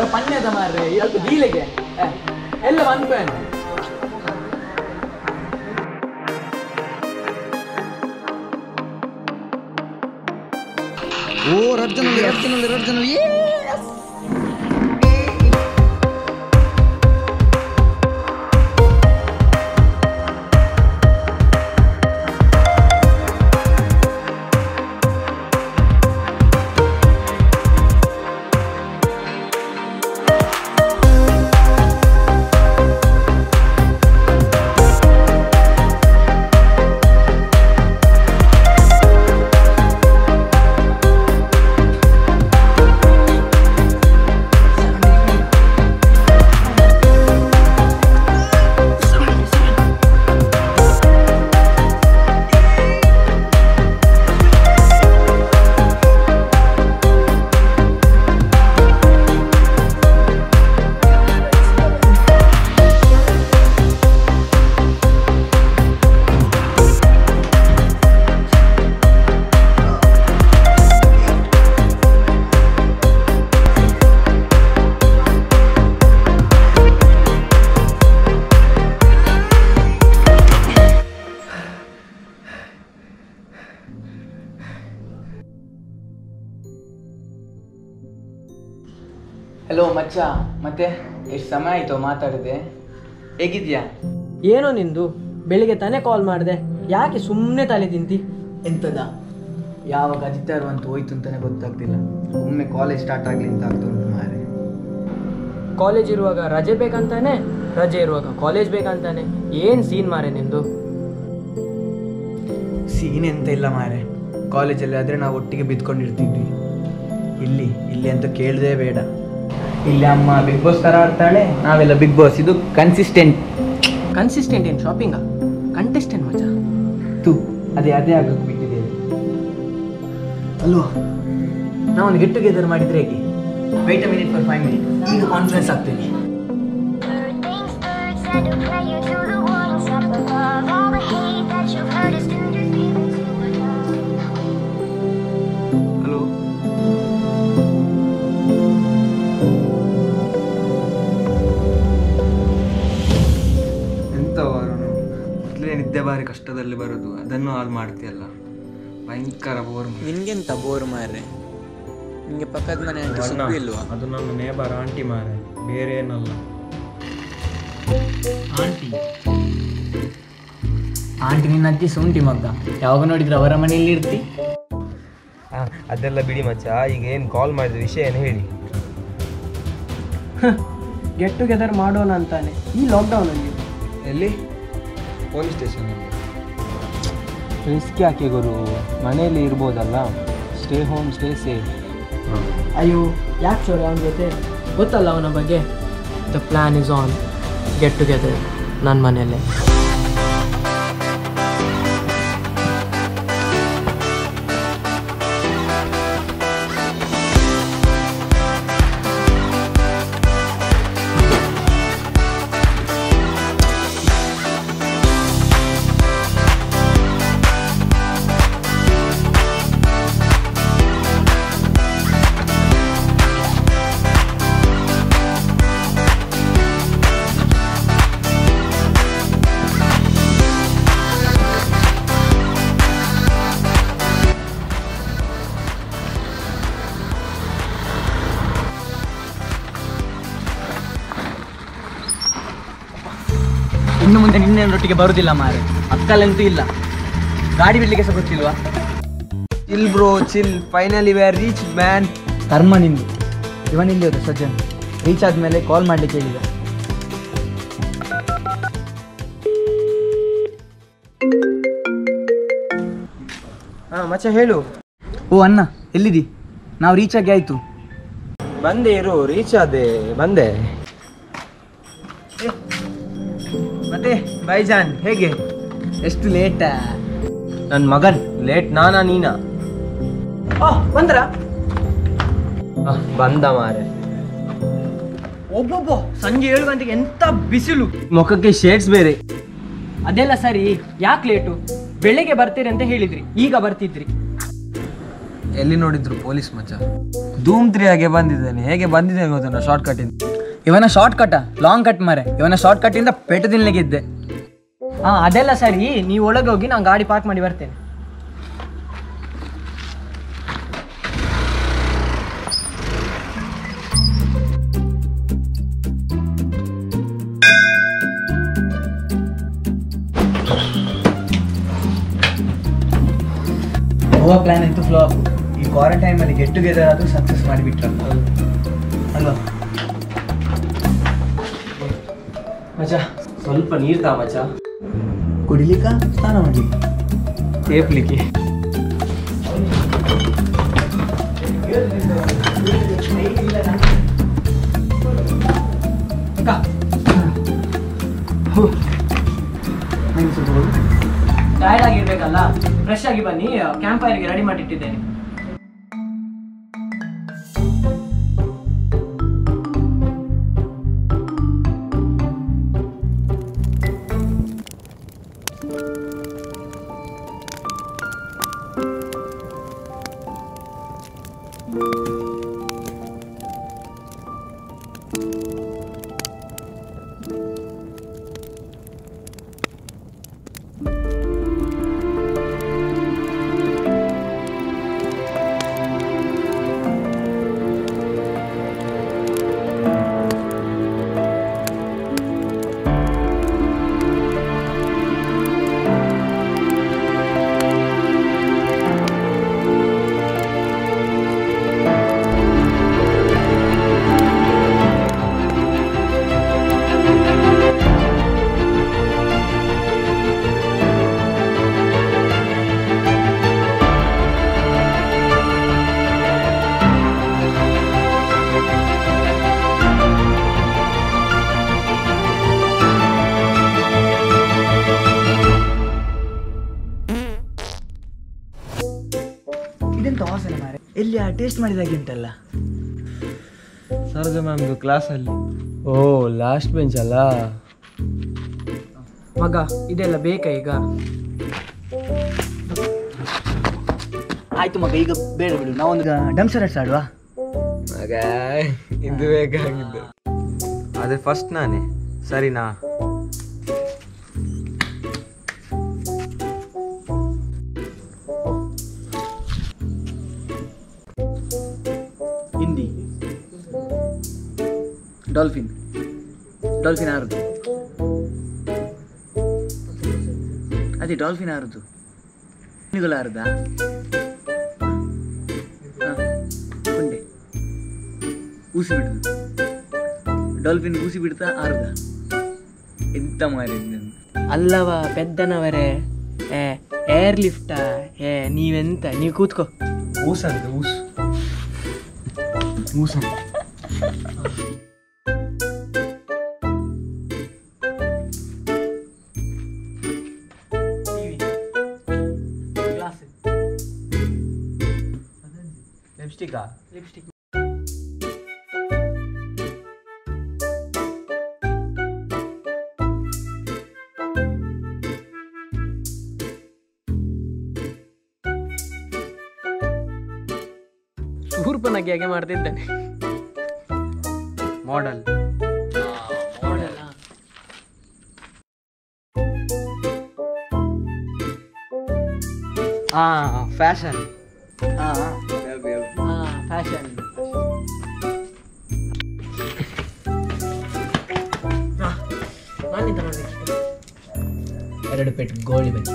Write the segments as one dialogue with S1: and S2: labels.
S1: ಅವರ ಪಣ್ಯದ ಮಾರ್ರೆ ಅಲ್ಪ ಡೀಲೆಗೆ ಏ, ಎಲ್ಲ ಬಂದ್ಪೇನು
S2: ಓ ಎರಡು ಜನ ಎರಡು ಜನ ಎರಡು ಜನ ಏ
S1: ಹಲೋ ಮಚ್ಚ ಮತ್ತೆ ಎಷ್ಟು ಸಮಯ ಆಯ್ತು ಮಾತಾಡಿದೆ ಹೇಗಿದ್ಯಾ
S3: ಏನೋ ನಿಂದು ಬೆಳಿಗ್ಗೆ ತಾನೇ ಕಾಲ್ ಮಾಡಿದೆ ಯಾಕೆ ಸುಮ್ಮನೆ ತಲೆ ತಿಂತಿ
S1: ಎಂತದ ಯಾವಾಗ ಅಜಿತಾರು ಅಂತ ಹೋಯ್ತು ಅಂತಾನೆ ಗೊತ್ತಾಗ್ತಿಲ್ಲ ಒಮ್ಮೆ ಕಾಲೇಜ್ ಸ್ಟಾರ್ಟ್ ಆಗ್ಲಿ ಅಂತ ಆಗ್ತಾ ಉಂಟು ಮಾರೆ
S3: ಕಾಲೇಜ್ ಇರುವಾಗ ರಜೆ ಬೇಕಂತಾನೆ ರಜೆ ಇರುವಾಗ ಕಾಲೇಜ್ ಬೇಕಂತಾನೆ ಏನು ಸೀನ್ ಮಾರೆ ನಿಂದು
S1: ಸೀನ್ ಎಂತ ಇಲ್ಲ ಮಾರೆ ಕಾಲೇಜಲ್ಲಿ ಆದರೆ ನಾವು ಒಟ್ಟಿಗೆ ಬಿದ್ಕೊಂಡಿರ್ತಿದ್ವಿ ಇಲ್ಲಿ ಇಲ್ಲಿ ಅಂತ ಕೇಳದೆ ಬೇಡ ಇಲ್ಲಿ ಅಮ್ಮ ಬಿಗ್ ಬಾಸ್ ಥರ ಆಡ್ತಾಳೆ ನಾವೆಲ್ಲ ಬಿಗ್ ಬಾಸ್ ಇದು ಕನ್ಸಿಸ್ಟೆಂಟ್
S3: ಕನ್ಸಿಸ್ಟೆಂಟ್ ಏನು ಶಾಪಿಂಗ ಕಂಟೆಸ್ಟೆಂಟ್ ಮಜಾ
S1: ತು ಅದೇ ಅದೇ ಆಗಕ್ಕೆ ಬಿಟ್ಟಿದೆ ಅಲ್ವಾ ನಾವೊಂದು ಗೆಟ್ ಟುಗೆದರ್ ಮಾಡಿದ್ರೆ ಹೇಗೆ wait a minute for five minute ಈಗ ಕಾನ್ಫಿಡೆನ್ಸ್ ಆಗ್ತೀನಿ
S4: Bird things, birds send a prayer to the ones up above. All the hate that you've heard is due to feelings you were young.
S1: Hello
S5: ಎಂತ ವರುಣು ಮೊದಲೇ ನಿದ್ದೆ ಬಾರಿ ಕಷ್ಟದಲ್ಲಿ ಬರೋದು ಅದನ್ನು ಹಾಳು ಮಾಡ್ತೀಯಲ್ಲ ಭಯಂಕರ ಬೋರ್
S6: ನಿನ್ಗೆಂತ ಬೋರ್ ಮಾರ್ರೆ ನಿಂಗೆ ಪಕ್ಕದ ಮನೆ ಆಂಟಿ ಸುಬ್ಬಿ ಇಲ್ವಾ
S7: ಅದು ನನ್ನ ನೇಬರ್ ಆಂಟಿ ಮಾರೆ ಬೇರೆ ಏನಲ್ಲ
S1: ಆಂಟಿ ಆಂಟಿ ನಿನ್ನ ಅಜ್ಜಿ ಸುಂಟಿ ಮಗ್ಗ ಯಾವಾಗ ನೋಡಿದ್ರೆ ಅವರ ಮನೆಯಲ್ಲಿ ಇರ್ತಿ
S8: ಅದೆಲ್ಲ ಬಿಡಿ ಮಚ್ಚ ಈಗ ಏನು ಕಾಲ್ ಮಾಡಿದ ವಿಷಯ ಏನು ಹೇಳಿ
S3: ಗೆಟ್ ಟುಗೆದರ್ ಮಾಡೋಣ ಅಂತಾನೆ ಈ ಲಾಕ್ಡೌನಲ್ಲಿ
S5: ಎಲ್ಲಿ ಪೊಲೀಸ್ ಸ್ಟೇಷನಲ್ಲಿ
S8: ರಿಸ್ಕ್ ಯಾಕೆ ಗುರು ಮನೆಯಲ್ಲಿ ಇರ್ಬೋದಲ್ಲ ಸ್ಟೇ ಹೋಮ್ ಸ್ಟೇ ಸೇಫ್
S3: ಅಯ್ಯೋ ಯಾಕೆ ಚೋರಿ ಅವನ ಜೊತೆ ಗೊತ್ತಲ್ಲ ಅವನ ಬಗ್ಗೆ the plan is on get together ನನ್ನ ಮನೆಯಲ್ಲೇ
S1: ಇನ್ನು ಮುಂದೆ ನಿನ್ನೊಟ್ಟಿಗೆ ಬರುದಿಲ್ಲ ಮಾರೆ ಅಕ್ಕಲ್ಲಂತೂ ಇಲ್ಲ ಗಾಡಿ ಬಿಡ್ಲಿಕ್ಕೆ ಸಹ ಗೊತ್ತಿಲ್ವಾ
S8: chill bro chill finally we are reach man
S1: ಕರ್ಮ ನಿಂದು ಇವನಿಲ್ಲಿ ಹೋದ ಸಜ್ಜನ್ ರೀಚ್ ಆದ್ಮೇಲೆ ಕಾಲ್ ಮಾಡ್ಲಿಕ್ಕೆ ಹೇಳಿದ
S8: ಹಾಂ ಮಚ್ಚ ಹೇಳು
S1: ಓ ಅಣ್ಣ ಎಲ್ಲಿದಿ ನಾವು ರೀಚ್ ಆಗಿ ಆಯ್ತು
S8: ಬಂದೆ ಇರು ರೀಚ್ ಆದೆ ಬಂದೆ ಮತ್ತೆ ಬೈಜಾನ್ ಹೇಗೆ
S1: ಎಷ್ಟು ಲೇಟ
S8: ನನ್ನ ಮಗನ್ ಲೇಟ್ ನಾನಾ ನೀನಾ
S3: ಬಂದ್ರ
S8: ಆಹ್, ಬಂದ ಮಾರೆ
S3: ಒಬ್ಬೊಬ್ಬ ಸಂಜೆ ಏಳು ಗಂಟೆಗೆ ಎಂತ ಬಿಸಿಲು
S8: ಮುಖಕ್ಕೆ ಶೇಡ್ಸ್ ಬೇರೆ
S3: ಅದೆಲ್ಲ ಸರಿ ಯಾಕೆ ಲೇಟು ಬೆಳಿಗ್ಗೆ ಬರ್ತೀರಿ ಅಂತ ಹೇಳಿದ್ರಿ ಈಗ ಬರ್ತಿದ್ರಿ
S5: ಎಲ್ಲಿ ನೋಡಿದ್ರು ಪೊಲೀಸ್ ಮಚ್ಚ ಧೂಮ್ ತ್ರೀ ಆಗಿ ಬಂದಿದ್ದಾನೆ ಹೇಗೆ ಬಂದಿದ್ದೇನೆ ಗೊತ್ತಾ ಶಾರ್ಟ್ ಕಟ್ ಇಂದ
S1: ಇವನ ಶಾರ್ಟ್ ಕಟ್ ಲಾಂಗ್ ಕಟ್ ಮಾರೆ ಇವನ ಶಾರ್ಟ್ ಕಟ್ ಇಂದ ಪೆಟ್ಟು ತಿನ್ಲಿಕ್ಕಿದ್ದೆ
S3: ಹಾಂ ಅದೆಲ್ಲ ಸರಿ ನೀವು ಒಳಗೆ ಹೋಗಿ ನಾನು ಗಾಡಿ ಪಾರ್ಕ್ ಮಾಡಿ ಬರ್ತೇನೆ
S1: ಗೋವಾ ಪ್ಲಾನ್ ಇತ್ತು ಫ್ಲಾಪ್ ಈ ಕ್ವಾರಂಟೈನ್ ಅಲ್ಲಿ ಗೆಟ್ ಟುಗೆದರ್ ಆದ್ರೂ ಸಕ್ಸಸ್ ಮಾಡಿಬಿಟ್ರಲ್ಲ ಅಲ್ವಾ
S3: ಮಚ್ಚ ಸ್ವಲ್ಪ ನೀರು ತಾ ಮಚ್ಚ
S1: ಕುಡಿಲಿಕ್ಕ ಸ್ನಾನ ಮಾಡ್ಲಿಕ್ಕೆ
S3: ತೇಪ್ಲಿಕ್ಕೆ ಟಯರ್ಡ್ ಆಗಿರ್ಬೇಕಲ್ಲ ಫ್ರೆಶ್ ಆಗಿ ಬನ್ನಿ ಕ್ಯಾಂಪ್ ಫೈರ್ಗೆ ರೆಡಿ ಮಾಡಿಟ್ಟಿದ್ದೇನೆ
S1: ಇದೆಂತ ವಾಸನೆ ಮಾರೆ ಎಲ್ಲಿ ಆ ಟೇಸ್ಟ್ ಮಾಡಿದಾಗೆ ಉಂಟಲ್ಲ
S5: ಸರೋಜ ಮ್ಯಾಮ್ದು ಕ್ಲಾಸಲ್ಲಿ
S3: ಓ ಲಾಸ್ಟ್ ಬೆಂಚ್ ಅಲ್ಲ ಮಗ ಇದೆಲ್ಲ ಬೇಕಾ ಈಗ
S1: ಆಯ್ತು ಮಗ ಈಗ ಬೇಡ ಬಿಡು ನಾವೊಂದು ಡಮ್ಸರ್ ಆಡುವ
S5: ಮಗ ಇದು ಬೇಕಾಗಿದ್ದು ಅದೇ ಫಸ್ಟ್ ನಾನೇ ಸರಿನಾ
S1: ಹಿಂದಿ ಡಾಲ್ಫಿನ್ ಡಾಲ್ಫಿನ್ ಆರುದು ಅದೇ ಡಾಲ್ಫಿನ್ ಆರುದು ಮೀನುಗಳು ಆರುದಾ ಕೊಂಡೆ ಊಸಿ ಬಿಡುದು ಡಾಲ್ಫಿನ್ ಊಸಿ ಬಿಡ್ತಾ ಆರುದ ಎಂತ ಮಾರಿ
S3: ಅಲ್ಲವ ಪೆದ್ದನವರೇ ಏ ಏರ್ ಲಿಫ್ಟಾ ಏ ನೀವೆಂತ ನೀವು ಕೂತ್ಕೋ
S5: ಊಸಂತೆ ಊಸು ಊಸಂತೆ
S1: ಲಿಪ್ಸ್ಟಿಕ್ಕಾ
S3: ಲಿಪ್ಸ್ಟಿಕ್ ಶೂರ್ಪನಕ್ಕೆ ಹೇಗೆ ಮಾಡ್ತಿದ್ದಾನೆ
S5: ಮಾಡೆಲ್ ಹಾ ಫ್ಯಾಷನ್
S3: ಫ್ಯಾಷನ್ ನಾನಿಂತ ಮಾಡ್ಬೇಕು
S1: ಎರಡು ಪೆಟ್ಟು ಗೋಳಿ ಬಜ್ಜಿ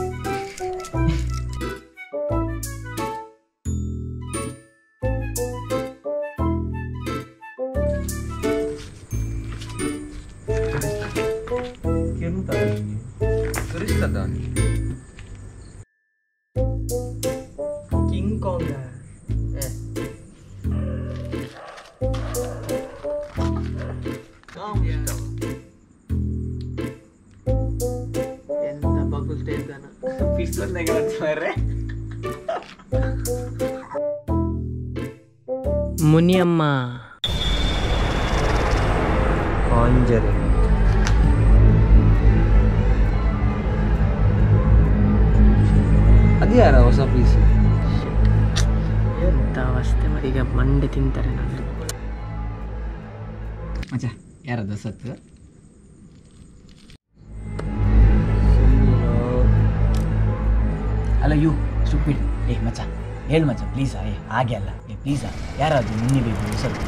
S5: ಸುರಿಸ್ತದ
S3: ಕಿಂಗ್ ಕಾಂಗ್ ಎಂತ ಬಗುಲ್ತಾ ಇದ್ದಾನ ಮುನಿಯಮ್ಮ
S5: ಕಾಂಜರಿ ಅದು ಯಾರ ಹೊಸ ಪೀಸ್
S3: ಮಂಡೆ ತಿಂತಾರೆ ನಾನು
S1: ಮಚ್ಚ ಯಾರದ ಸತ್ತು ಅಲ್ಲ ಯು ಸ್ಟುಪಿಡ್ ಏ ಮಚ್ಚ ಹೇಳು ಮಚ್ಚ ಪ್ಲೀಸಾ ಏ ಹಾಗೆ ಅಲ್ಲ ಏ ಪ್ಲೀಸಾ ಯಾರಾದ್ರು ನಿನ್ನೆ ಬೇಕು ಸ್ವಲ್ಪ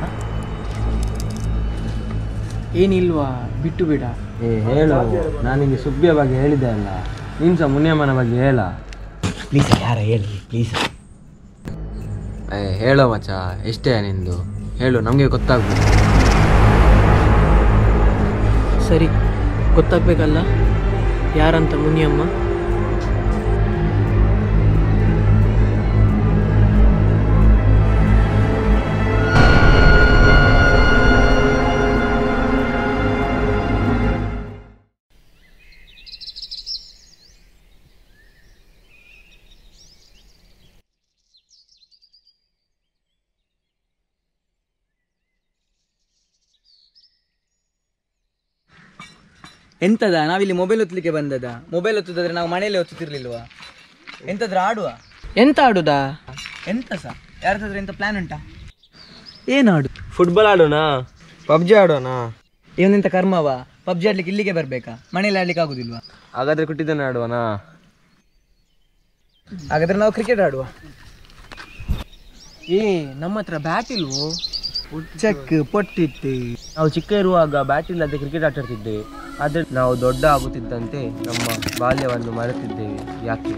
S3: ಏನಿಲ್ವಾ ಬಿಟ್ಟು ಬಿಡ
S8: ಏ ಹೇಳು ನಾನು ನಿಮಗೆ ಸುಬ್ಬಿಯ ಬಗ್ಗೆ ಹೇಳಿದ್ದೆ ಅಲ್ಲ ನೀನು ಸಹ ಮುನಿಯಮ್ಮನ ಬಗ್ಗೆ ಹೇಳ
S1: ಪ್ಲೀಸ ಯಾರ ಹೇಳಿ ಪ್ಲೀಸ
S8: ಏ ಹೇಳೋ ಮಚ್ಚ ಎಷ್ಟೇ ನಿಂದು ಹೇಳು ನಮಗೆ ಗೊತ್ತಾಗ್ಬೋದು
S3: ಸರಿ ಗೊತ್ತಾಗ್ಬೇಕಲ್ಲ ಯಾರಂತ ಮುನಿಯಮ್ಮ
S1: ಎಂತದ ನಾವಿಲ್ಲಿ ಮೊಬೈಲ್ ಒತ್ತಲಿಕ್ಕೆ ಬಂದದ ಮೊಬೈಲ್ ಒತ್ತುದಾದ್ರೆ ನಾವು ಮನೆಯಲ್ಲೇ ಒತ್ತುತ್ತಿರ್ಲಿಲ್ವಾ ಎಂತಾದ್ರೂ ಆಡುವ
S3: ಎಂತ ಆಡುದಾ
S1: ಎಂತ ಸಹ ಯಾರ್ದಾದ್ರೂ ಎಂತ ಪ್ಲಾನ್ ಉಂಟಾ ಏನು ಆಡು
S8: ಫುಟ್ಬಾಲ್ ಆಡೋಣ ಪಬ್ಜಿ ಆಡೋಣ
S1: ಇವನಿಂತ ಕರ್ಮವ ಪಬ್ಜಿ ಆಡ್ಲಿಕ್ಕೆ ಇಲ್ಲಿಗೆ ಬರ್ಬೇಕಾ ಮನೇಲಿ ಆಡ್ಲಿಕ್ಕೆ ಆಗುದಿಲ್ವಾ
S8: ಹಾಗಾದ್ರೆ ಕುಟ್ಟಿದ್ದನ್ನು ಆಡುವನಾ
S1: ಹಾಗಾದ್ರೆ ನಾವು ಕ್ರಿಕೆಟ್ ಆಡುವ
S3: ಏ ನಮ್ಮ ಹತ್ರ ಬ್ಯಾಟ್ ಇಲ್ವೋ
S1: ಚೆಕ್ ಪೊಟ್ಟಿತ್ತು
S8: ನಾವು ಚಿಕ್ಕ ಇರುವಾಗ ಬ್ಯಾಟ್ ಇಲ್ಲದೆ ಕ್ರಿಕೆಟ್ ಆಟಾಡ್ತಿದ್ದೇವೆ ಆದರೆ ನಾವು ದೊಡ್ಡ ಆಗುತ್ತಿದ್ದಂತೆ ನಮ್ಮ ಬಾಲ್ಯವನ್ನು ಮರೆತಿದ್ದೇವೆ ಯಾಕೆ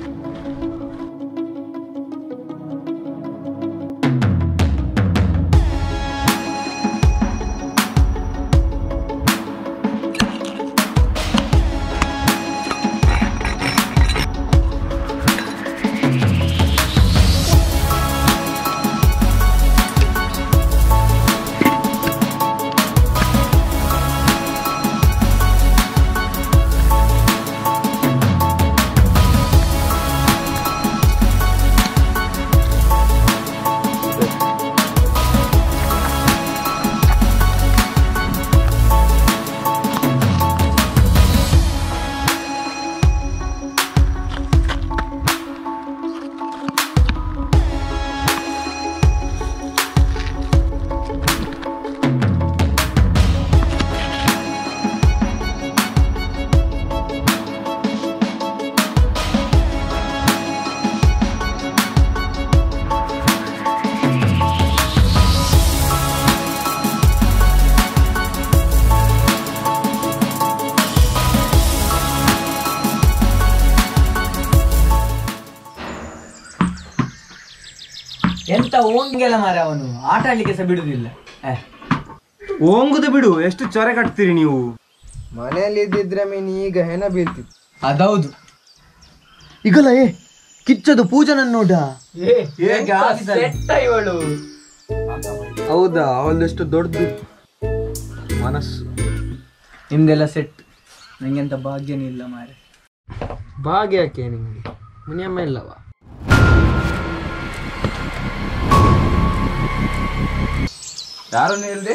S1: ಎಂತ ಓಂಗೆಲ್ಲ ಮಾರ ಅವನು ಆಟ ಆಡ್ಲಿಕ್ಕೆ ಸಹ ಬಿಡುದಿಲ್ಲ ಏ,
S7: ಓಂಗುದು ಬಿಡು ಎಷ್ಟು ಚೊರೆ ಕಟ್ತೀರಿ ನೀವು
S8: ಮನೆಯಲ್ಲಿ ಇದ್ದಿದ್ರೆ ಮೀನು ಈಗ ಹೆಣ ಬೀಳ್ತಿತ್ತು
S1: ಅದೌದು ಈಗಲ್ಲ ಏ ಕಿಚ್ಚದು ಪೂಜನನ್ನು ನೋಡ
S8: ಹೌದಾ ಅವಳದೆಷ್ಟು ದೊಡ್ಡದು ಮನಸ್ಸು
S1: ನಿಮ್ದೆಲ್ಲ ಸೆಟ್ ನಂಗೆಂತ ಭಾಗ್ಯನೇ ಇಲ್ಲ ಮಾರೆ
S8: ಭಾಗ್ಯ ಯಾಕೆ ನಿಮಗೆ ಮುನಿಯಮ್ಮ ಇಲ್ಲವಾ
S5: ಯಾರನ್ನು ಹೇಳ್ದೆ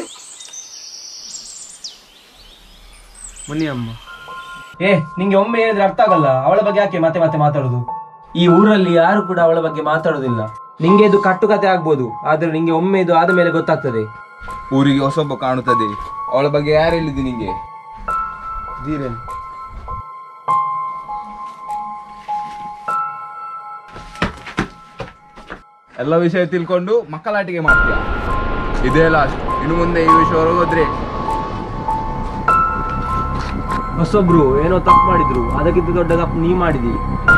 S8: ಮುನಿಯಮ್ಮ
S7: ಏ ನಿಂಗೆ ಒಮ್ಮೆ ಹೇಳಿದ್ರೆ ಅರ್ಥ ಆಗಲ್ಲ ಅವಳ ಬಗ್ಗೆ ಯಾಕೆ ಮತ್ತೆ ಮತ್ತೆ ಮಾತಾಡೋದು ಈ ಊರಲ್ಲಿ ಯಾರು ಕೂಡ ಅವಳ ಬಗ್ಗೆ ಮಾತಾಡೋದಿಲ್ಲ ನಿಂಗೆ ಇದು ಕಟ್ಟುಕತೆ ಆಗ್ಬೋದು ಆದ್ರೆ ನಿಂಗೆ ಒಮ್ಮೆ ಇದು ಆದ ಮೇಲೆ ಗೊತ್ತಾಗ್ತದೆ
S5: ಊರಿಗೆ ಹೊಸೊಬ್ಬ ಕಾಣುತ್ತದೆ ಅವಳ ಬಗ್ಗೆ ಯಾರು ಹೇಳಿದ್ದು ನಿಂಗೆ
S8: ಧೀರೇನ್
S5: ಎಲ್ಲ ವಿಷಯ ತಿಳ್ಕೊಂಡು ಮಕ್ಕಳಾಟಿಕೆ ಮಾಡ್ತೀಯ ಇದೇ ಲಾಸ್ಟ್ ಇನ್ನು ಮುಂದೆ ಈ ವಿಷಯ ಹೊರಗೋದ್ರೆ
S7: ಹೊಸೊಬ್ರು ಏನೋ ತಪ್ಪು ಮಾಡಿದ್ರು ಅದಕ್ಕಿಂತ ದೊಡ್ಡ ತಪ್ಪು ನೀ ಮಾಡಿದಿ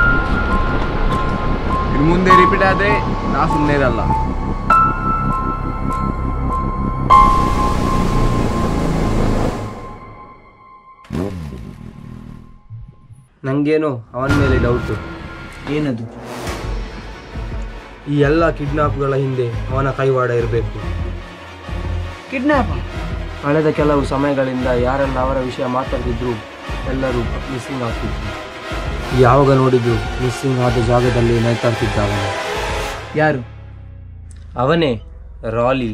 S5: ಇನ್ನು ಮುಂದೆ ರಿಪೀಟ್ ಆದ್ರೆ ನಾ ಸುಮ್ಮನೆ ಇರಲ್ಲ
S8: ನಂಗೇನು ಅವನ ಮೇಲೆ ಡೌಟು
S1: ಏನದು
S8: ಈ ಎಲ್ಲ ಕಿಡ್ನಾಪ್ಗಳ ಹಿಂದೆ ಅವನ ಕೈವಾಡ ಇರಬೇಕು
S1: ಕಿಡ್ನಾಪ್
S8: ಕಳೆದ ಕೆಲವು ಸಮಯಗಳಿಂದ ಯಾರೆಲ್ಲ ಅವರ ವಿಷಯ ಮಾತಾಡ್ತಿದ್ರು ಎಲ್ಲರೂ ಮಿಸ್ಸಿಂಗ್ ಆಗ್ತಿದ್ರು ಯಾವಾಗ ನೋಡಿದ್ರು ಮಿಸ್ಸಿಂಗ್ ಆದ ಜಾಗದಲ್ಲಿ ನೇತಾಡ್ತಿದ್ದ ಅವನು
S1: ಯಾರು
S8: ಅವನೇ ರಾಲಿ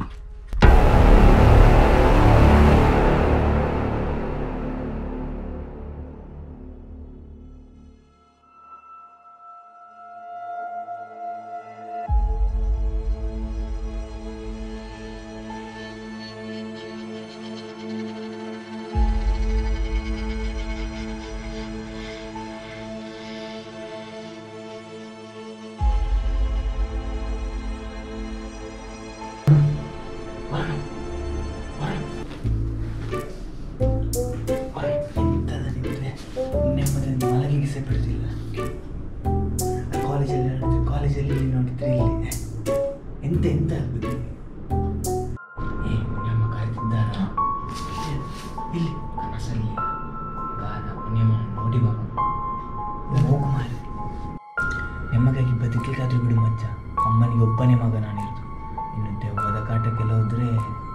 S1: ಇಲ್ಲಿ ಕನಸಲ್ಲಿ ಗಾನ ಮುನಿಯಮ್ಮನ ನೋಡಿ ಬರುವ ಹೋಗು ಮಾರೆ ನೆಮ್ಮಗಾಗಿ ಬದುಕಲಿಕ್ಕಾದ್ರೂ ಬಿಡು ಮಚ್ಚ ಅಮ್ಮನಿಗೆ ಒಬ್ಬನೇ ಮಗ ನಾನಿರೋದು ಇನ್ನು ದೆವ್ವದ ಕಾಟಕ್ಕೆಲ್ಲ ಹೋದ್ರೆ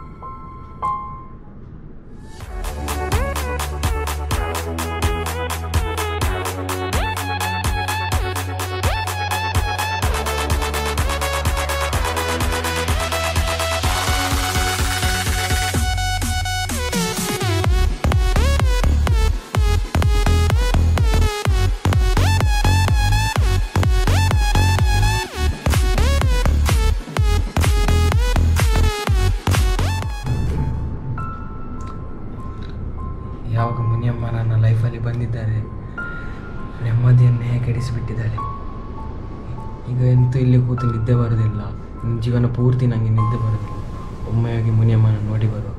S5: ಯಾವಾಗ ಮುನಿಯಮ್ಮ ನನ್ನ ಲೈಫಲ್ಲಿ ಬಂದಿದ್ದಾರೆ ನೆಮ್ಮದಿಯನ್ನೇ ಕೆಡಿಸಿಬಿಟ್ಟಿದ್ದಾರೆ ಈಗ ಎಂತೂ ಇಲ್ಲಿ ಕೂತು ನಿದ್ದೆ ಬರೋದಿಲ್ಲ ನನ್ನ ಜೀವನ ಪೂರ್ತಿ ನನಗೆ ನಿದ್ದೆ ಬರೋದಿಲ್ಲ ಒಮ್ಮೆ ಹೋಗಿ ಮುನಿಯಮ್ಮನ ನೋಡಿ ಬರುವ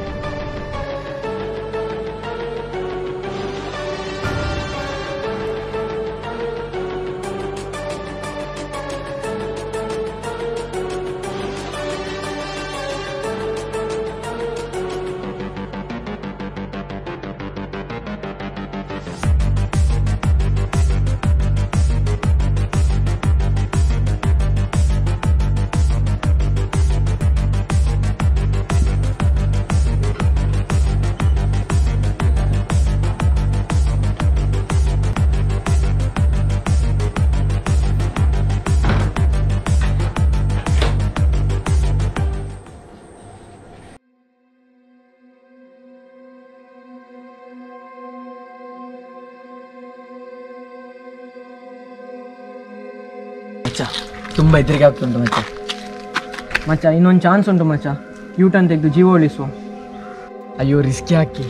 S3: ಮಚ್ಚ ತುಂಬ ಹೆದರಿಕೆ ಆಗ್ತುಂಟು ಮಚ್ಚ ಮಚ್ಚ ಇನ್ನೊಂದು ಚಾನ್ಸ್ ಉಂಟು ಮಚ್ಚ ಯೂ ಟರ್ನ್ ತೆಗೆದು ಜೀವ ಉಳಿಸು ಅಯ್ಯೋ ರಿಸ್ಕಿ ಹಾಕಿ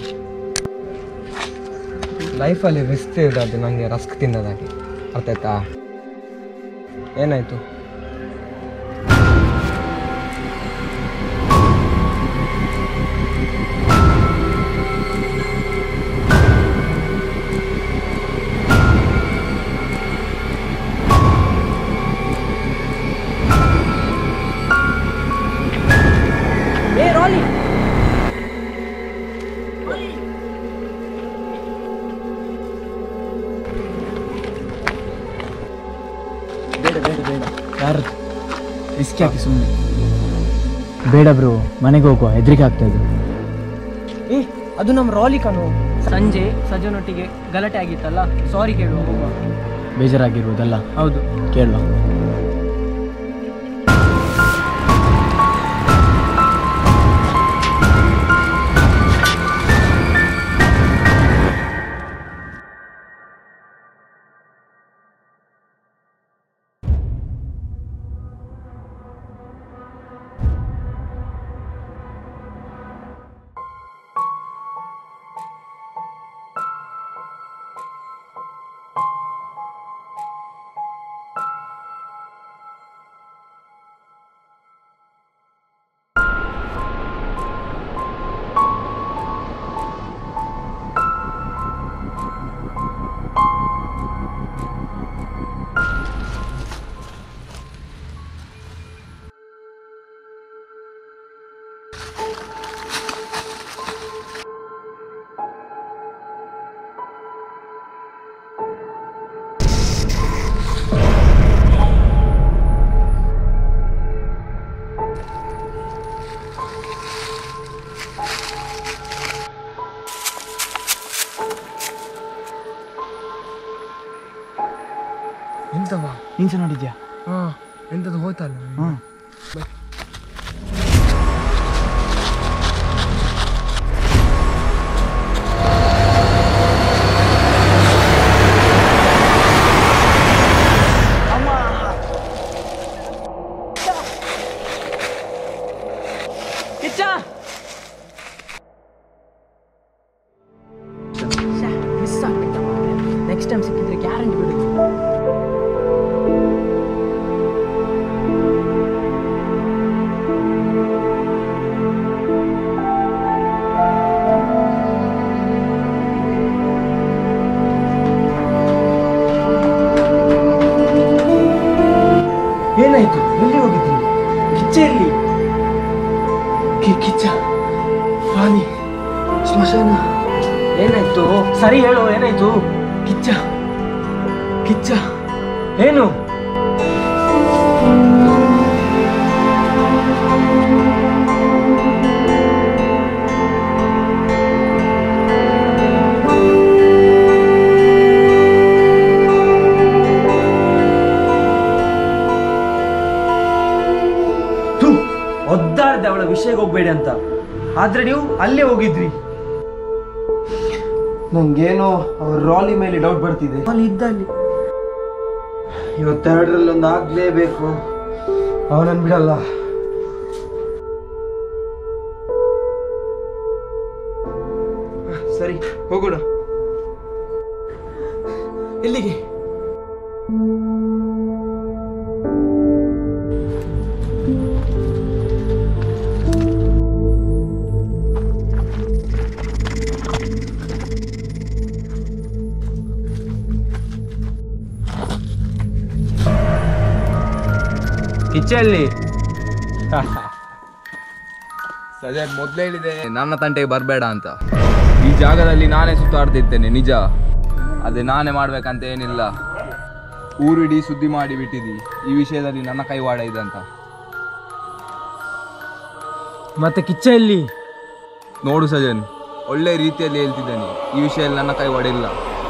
S5: ಲೈಫಲ್ಲಿ ರಿಸ್ಕ್ ಇರೋದು ನನಗೆ ರಸ್ಕ್ ತಿನ್ನೋದಾಗಿ ಅರ್ಥ ಆಯ್ತಾ ಏನಾಯಿತು
S3: ಏ ರಾಲಿ ಬೇಡ ಬೇಡ ಬೇಡ ಯಾರು ರಿಸ್ಕಿ ಹಾಕಿ ಸುಮ್ಮನೆ ಬೇಡ ಬ್ರೋ ಮನೆಗೆ ಹೋಗುವ ಹೆದರಿಕೆ ಆಗ್ತಾ ಇದೆ ಏ ಅದು ನಮ್ಮ ರಾಲಿ ಕಣು ಸಂಜೆ ಸಜ್ಜನೊಟ್ಟಿಗೆ ಗಲಾಟೆ ಆಗಿತ್ತಲ್ಲ ಸಾರಿ ಕೇಳುವ ಹೋಗುವ ಬೇಜಾರಾಗಿರುವುದಲ್ಲ ಹೌದು ಕೇಳುವ
S5: ಎಂತವಾ
S1: ನೀನು ಸಹ ನೋಡಿದ್ಯಾ
S5: ಹಾಂ ಎಂಥದ್ದು ಹೋಯ್ತಲ್ಲ
S1: ಹಾಂ
S3: ಕಿಚ್ಚ ಮಿಸ್ ಆಗ್ಬಿಟ್ಟ ನೆಕ್ಸ್ಟ್ ಟೈಮ್ ಸಿಕ್ಕಿದ್ರೆ ಗ್ಯಾರಂಟಿ ಬಿಡು
S1: ಏನಾಯ್ತು ಎಲ್ಲಿ ಹೋಗಿದ್ರಿ ಕಿಚ್ಚ ಎಲ್ಲಿ ಕಿ- ಕಿಚ್ಚ ರಾಣಿ
S3: ಸ್ಮಶಾನ ಏನಾಯ್ತು ಸರಿ ಹೇಳು ಏನಾಯ್ತು ಕಿಚ್ಚ ಕಿಚ್ಚ ಏನು ಥು, ಒದ್ದಾಡ್ದೆ ಅವಳ ವಿಷಯಕ್ಕೆ ಹೋಗ್ಬೇಡಿ ಅಂತ ಆದ್ರೆ ನೀವು ಅಲ್ಲೇ ಹೋಗಿದ್ರಿ ನಂಗೇನೋ ಅವ್ರ ರಾಲಿ ಮೇಲೆ ಡೌಟ್ ಬರ್ತಿದೆ ಅಲ್ಲಿ ಇದ್ದಲ್ಲಿ ಇವತ್ತೆರಡರಲ್ಲಿ ಒಂದು ಆಗ್ಲೇಬೇಕು ಅವನನ್ನು ಬಿಡಲ್ಲ ಸರಿ ಹೋಗೋಣ ಎಲ್ಲಿಗೆ ಕಿಚ್ಚಲ್ಲಿ
S9: ಸದ್ಯ ಮೊದಲೇ ಹೇಳಿದೆ ನನ್ನ ತಂಟೆಗೆ ಬರಬೇಡ ಅಂತ ಈ ಜಾಗದಲ್ಲಿ ನಾನೇ ಸುತ್ತಾಡ್ತಿದ್ದೇನೆ ನಿಜ ಅದೇ ನಾನೇ ಮಾಡ್ಬೇಕಂತ ಏನಿಲ್ಲ ಊರಿಡೀ ಸುದ್ದಿ ಮಾಡಿ ಬಿಟ್ಟಿದಿ ಈ ವಿಷಯದಲ್ಲಿ ನನ್ನ ಕೈವಾಡ ಇದೆ ಅಂತ
S3: ಮತ್ತೆ ಕಿಚ್ಚ ಎಲ್ಲಿ
S9: ನೋಡು ಸಜನ್ ಒಳ್ಳೆ ರೀತಿಯಲ್ಲಿ ಹೇಳ್ತಿದ್ದೇನೆ ಈ ವಿಷಯದಲ್ಲಿ ನನ್ನ ಕೈವಾಡ ಇಲ್ಲ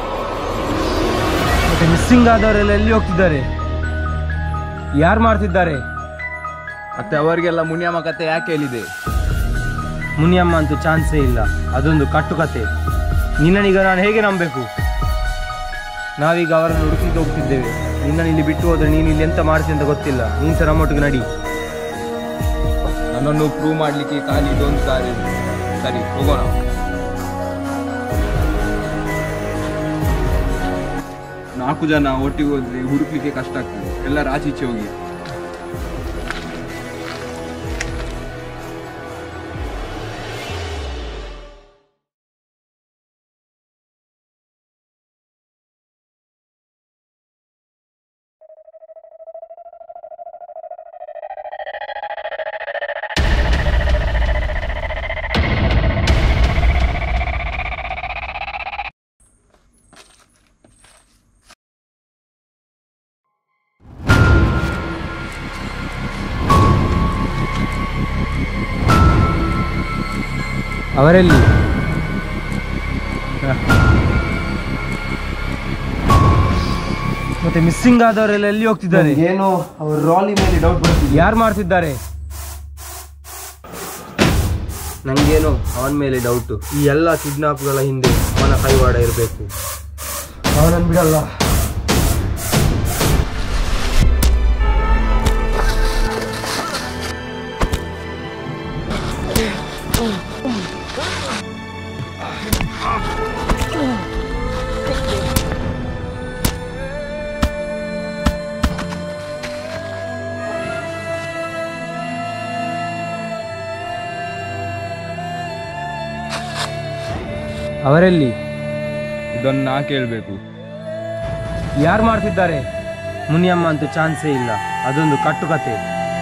S3: ಮತ್ತೆ ಮಿಸ್ಸಿಂಗ್ ಆದವರೆಲ್ಲ ಎಲ್ಲಿ ಹೋಗ್ತಿದ್ದಾರೆ ಯಾರು ಮಾಡ್ತಿದ್ದಾರೆ
S9: ಮತ್ತೆ ಅವರಿಗೆಲ್ಲ ಮುನಿಯಮ್ಮ ಕತೆ ಯಾಕೆ ಹೇಳಿದೆ
S3: ಮುನಿಯಮ್ಮ ಅಂತೂ ಚಾನ್ಸೇ ಇಲ್ಲ ಅದೊಂದು ಕಟ್ಟುಕತೆ ನಿನ್ನನೀಗ ನಾನು ಹೇಗೆ ನಂಬಬೇಕು ನಾವೀಗ ಅವರನ್ನು ಹುಡುಕಿಗೆ ಹೋಗ್ತಿದ್ದೇವೆ ನಿನ್ನನ್ನು ಇಲ್ಲಿ ಬಿಟ್ಟು ಹೋದ್ರೆ ನೀನು ಇಲ್ಲಿ ಎಂತ ಮಾಡ್ತೀನಿ ಅಂತ ಗೊತ್ತಿಲ್ಲ ನೀನು ಸಹ ನಮ್ಮೊಟ್ಟಿಗೆ ನಡಿ
S9: ನನ್ನನ್ನು ಪ್ರೂವ್ ಮಾಡಲಿಕ್ಕೆ ಖಾಲಿ ಇದೊಂದು ದಾರಿ ಇದೆ. ಸರಿ ಹೋಗೋಣ ನಾಲ್ಕು ಜನ ಒಟ್ಟಿಗೆ ಹೋದ್ರೆ ಹುಡುಕ್ಲಿಕ್ಕೆ ಕಷ್ಟ ಆಗ್ತದೆ ಎಲ್ಲರ ಆಚೀಚೆ ಹೋಗಿ
S3: ಅವರೆಲ್ಲಿ ಮತ್ತೆ ಮಿಸ್ಸಿಂಗ್ ಆದವರೆಲ್ಲ ಎಲ್ಲಿ ಹೋಗ್ತಿದ್ದಾರೆ
S10: ಏನೋ ಅವ್ರ ರಾಲಿ ಮೇಲೆ ಡೌಟ್ ಬರ್ತಿದೆ
S3: ಯಾರು ಮಾಡ್ತಿದ್ದಾರೆ ನಂಗೇನು ಅವನ ಮೇಲೆ ಡೌಟು ಈ ಎಲ್ಲ ಕಿಡ್ನಾಪ್ಗಳ ಹಿಂದೆ ಅವನ ಕೈವಾಡ ಇರಬೇಕು ಅವನನ್ನು ಬಿಡಲ್ಲ ಅವರೆಲ್ಲಿ
S9: ಇದನ್ನು ನಾ ಕೇಳಬೇಕು
S3: ಯಾರು ಮಾಡ್ತಿದ್ದಾರೆ ಮುನಿಯಮ್ಮ ಅಂತೂ ಚಾನ್ಸೇ ಇಲ್ಲ ಅದೊಂದು ಕಟ್ಟುಕತೆ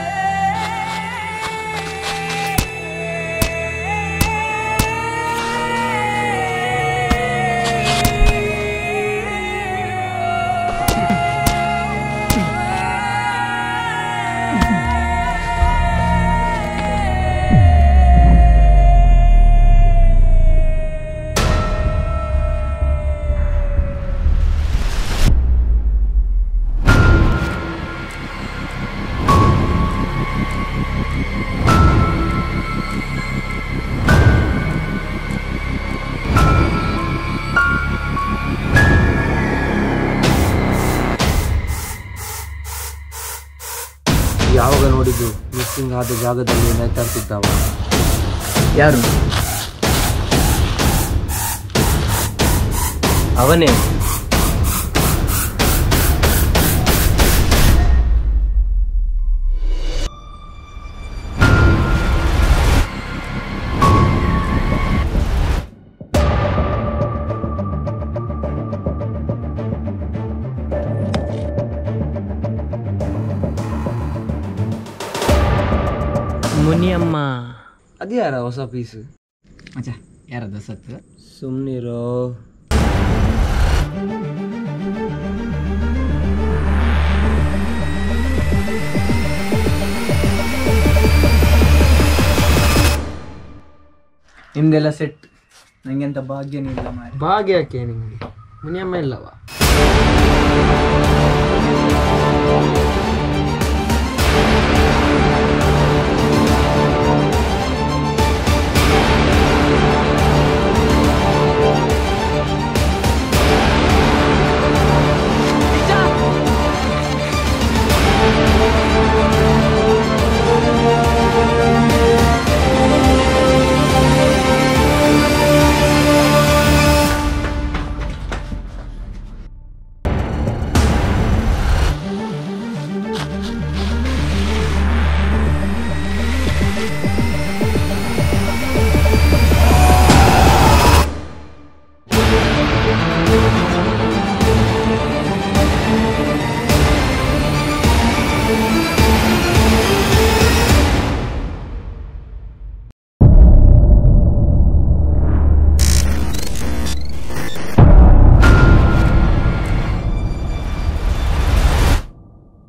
S3: ಯಾವಾಗ ನೋಡಿದ್ದು ಮಿಸ್ಸಿಂಗ್ ಆದ ಜಾಗದಲ್ಲಿ ನೇತಾಡ್ತಿದ್ದಾವ ಯಾರು ಅವನೇ
S5: ಮುನಿಯಮ್ಮ
S3: ಅದ್ಯಾರ ಹೊಸ ಪೀಸ್
S6: ಮಚ್ಚ
S5: ಯಾರದ ಸತ್ತು
S8: ಸುಮ್ಮನಿರೋ
S3: ನಿಮ್ದೆಲ್ಲ ಸೆಟ್ ನಂಗೆ ಅಂತ ಭಾಗ್ಯನೇ ಇಲ್ಲ ಮಾರಿ
S5: ಭಾಗ್ಯ ಯಾಕೆ ನಿಮಗೆ ಮುನಿಯಮ್ಮ ಇಲ್ಲವಾ